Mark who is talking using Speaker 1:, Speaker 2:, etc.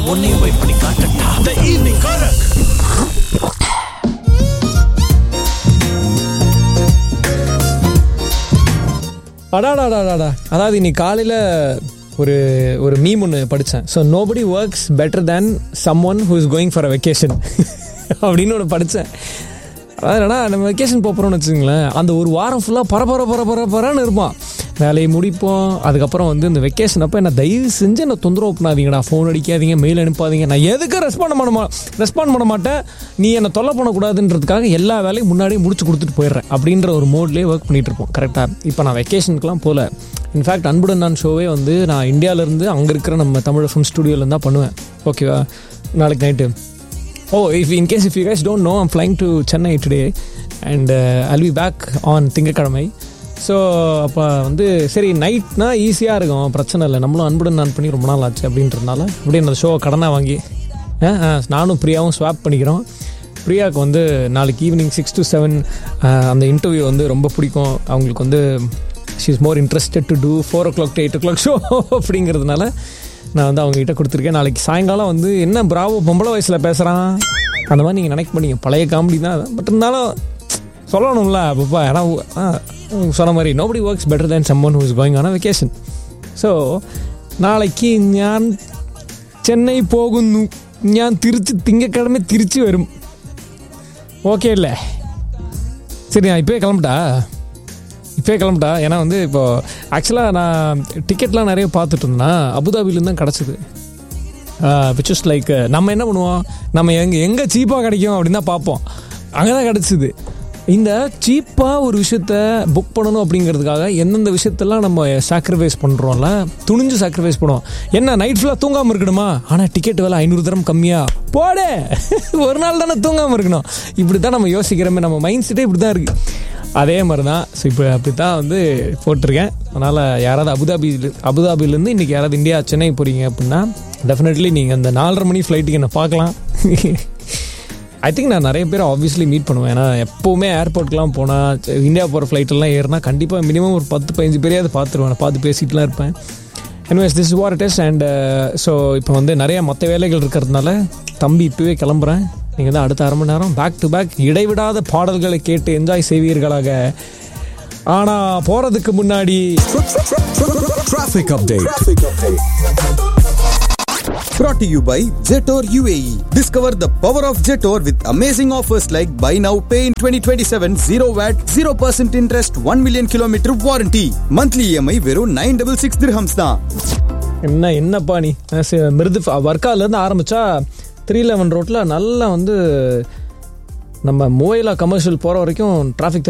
Speaker 1: உன்னையும் போய் பண்ணி காட்டட்டா த ஈவினிங் காரக்
Speaker 2: அடாடாடாடாடா அதாவது இன்னைக்கு காலையில் ஒரு ஒரு மீம் ஒன்று படித்தேன் so nobody works better than someone who is going for a vacation அப்படின்னு ஒன்று படித்தேன் அதான்டா நம்ம வெக்கேஷன் போகிறோம்னு வச்சுங்களேன் அந்த ஒரு வாரம் ஃபுல்லாக பரபர பரபர பரன்னு இருப்பான் வேலையை முடிப்போம் அதுக்கப்புறம் வந்து இந்த வெக்கேஷன் அப்போ என்ன தயவு செஞ்சு என்ன தொந்தரவு பண்ணாதீங்கடா ஃபோன் அடிக்காதீங்க மெயில் அனுப்பாதீங்க நான் எதுக்கும் ரெஸ்பாண்ட் பண்ண மா ரெஸ்பாண்ட் பண்ண மாட்டேன் நீ என்னை தொல்லை பண்ணக்கூடாதுன்றதுக்காக எல்லா வேலையும் முன்னாடியே முடிச்சு கொடுத்துட்டு போயிடுறேன் அப்படின்ற ஒரு மோட்லேயே ஒர்க் பண்ணிட்டு இருப்போம் கரெக்டாக இப்போ நான் வெக்கேஷனுக்குலாம் போகல இன்ஃபேக்ட் அன்புடன் நான் ஷோவே வந்து நான் இந்தியாவிலேருந்து அங்கே இருக்கிற நம்ம தமிழ் ஃபிலிம் ஸ்டுடியோலேருந்து தான் பண்ணுவேன் ஓகேவா நாளைக்கு night oh if in case if you guys don't know I'm flying to Chennai today and I'll be back on திங்கக்கிழமை ஸோ அப்போ வந்து சரி நைட்னா ஈஸியாக இருக்கும் பிரச்சனை இல்லை நம்மளும் அன்புடன் நான் பண்ணி ரொம்ப நாள் ஆச்சு அப்படின்றதுனால அப்படியே அந்த ஷோவை கடனாக வாங்கி ஆ, ஆ, நானும் பிரியாவும் ஸ்வாப் பண்ணிக்கிறோம் பிரியாவுக்கு வந்து நாளைக்கு ஈவினிங் சிக்ஸ் டு செவன் அந்த இன்டர்வியூ வந்து ரொம்ப பிடிக்கும் அவங்களுக்கு வந்து she is more interested to two four o'clock to eight o'clock show அப்படிங்கிறதுனால நான் வந்து அவங்ககிட்ட கொடுத்துருக்கேன் நாளைக்கு சாயங்காலம் வந்து என்ன பிராவோ பொம்பளை வயசில் பேசுகிறான் அந்த மாதிரி நீங்கள் நினைக்க பண்ணீங்க பழைய காமெடி தான் பட் இருந்தாலும் சொல்லணும்ல அப்பப்பா ஏன்னா ஆ, சொன்ன மாதிரி nobody works better than someone who is going on vacation so നാളേക്ക് ഞാൻ ചെന്നൈ പോകുന്നു ഞാൻ തിരിച്ച് തിങ്കക്കിഴമ തിരിച്ചു വരും ஓகே இல்லை சரி நான் இப்போயே கிளம்பிட்டா இப்போயே கிளம்பிட்டா ஏன்னா வந்து இப்போ ஆக்சுவலாக நான் டிக்கெட்லாம் நிறைய பார்த்துட்டு இருந்தேன் அபுதாபிலேருந்து தான் கிடச்சிது விச் இஸ் லைக் நம்ம என்ன பண்ணுவோம் நம்ம எங்கே எங்கே சீப்பாக கிடைக்கும் அப்படின்னு தான் பார்ப்போம் அங்கே தான் கிடச்சிது இந்த சீப்பாக ஒரு விஷயத்த புக் பண்ணணும் அப்படிங்கிறதுக்காக எந்தெந்த விஷயத்தெல்லாம் நம்ம சாக்ரிஃபைஸ் பண்ணுறோம்ல துணிஞ்சு சாக்ரிஃபைஸ் பண்ணுவோம் என்ன நைட் ஃபுல்லாக தூங்காமல் இருக்கணுமா ஆனால் டிக்கெட் விலை ஐநூறு தரம் கம்மியாக போடே ஒரு நாள் தானே தூங்காமல் இருக்கணும் இப்படி தான் நம்ம யோசிக்கிறோமே நம்ம மைண்ட் செட்டே இப்படி தான் இருக்குது அதே மாதிரி தான் ஸோ இப்போ அப்படி தான் வந்து போட்டிருக்கேன் அதனால் யாராவது அபுதாபி அபுதாபிலேருந்து இன்றைக்கி யாராவது இந்தியா சென்னை போகிறீங்க அப்படின்னா டெஃபினெட்லி நீங்கள் அந்த நாலரை மணி ஃப்ளைட்டுக்கு என்ன பார்க்கலாம் ஐ திங்க் நான் நிறைய பேர் ஆப்வியஸ்லி மீட் பண்ணுவேன் ஏன்னா எப்போவுமே ஏர்போர்ட்லாம் போனால் இந்தியா போகிற ஃப்ளைட்டெல்லாம் ஏறினா கண்டிப்பாக மினிமம் ஒரு பத்து பதினஞ்சு பேரையாவது பார்த்துருவேன் நான் பார்த்து பேசிட்டுலாம் இருப்பேன் anyways this war it is and so இப்போ வந்து நிறைய மற்ற வேலைகள் இருக்கிறதுனால தம்பி இப்போவே கிளம்புறேன் நீங்கள் தான் அடுத்த அரை மணி நேரம் பேக் டு பேக் இடைவிடாத பாடல்களை கேட்டு என்ஜாய் செய்வீர்களாக ஆனால் போகிறதுக்கு முன்னாடி
Speaker 3: Traffic update. Brought to you by Jetor UAE. Discover the power of Jetor with amazing offers like buy now, pay in 2027, 0 VAT, 0% interest, 1 million kilometer warranty. Monthly EMI வெறும் 966 dirhams தான்.
Speaker 2: என்ன என்னப்பா நீ அஹ் சி- மிருது வர்க்காலேருந்து ஆரம்பித்தா த்ரீ லெவன் ரோட்டில் நல்லா வந்து நம்ம மூவைலா கமர்ஷியல் போகிற வரைக்கும் டிராஃபிக்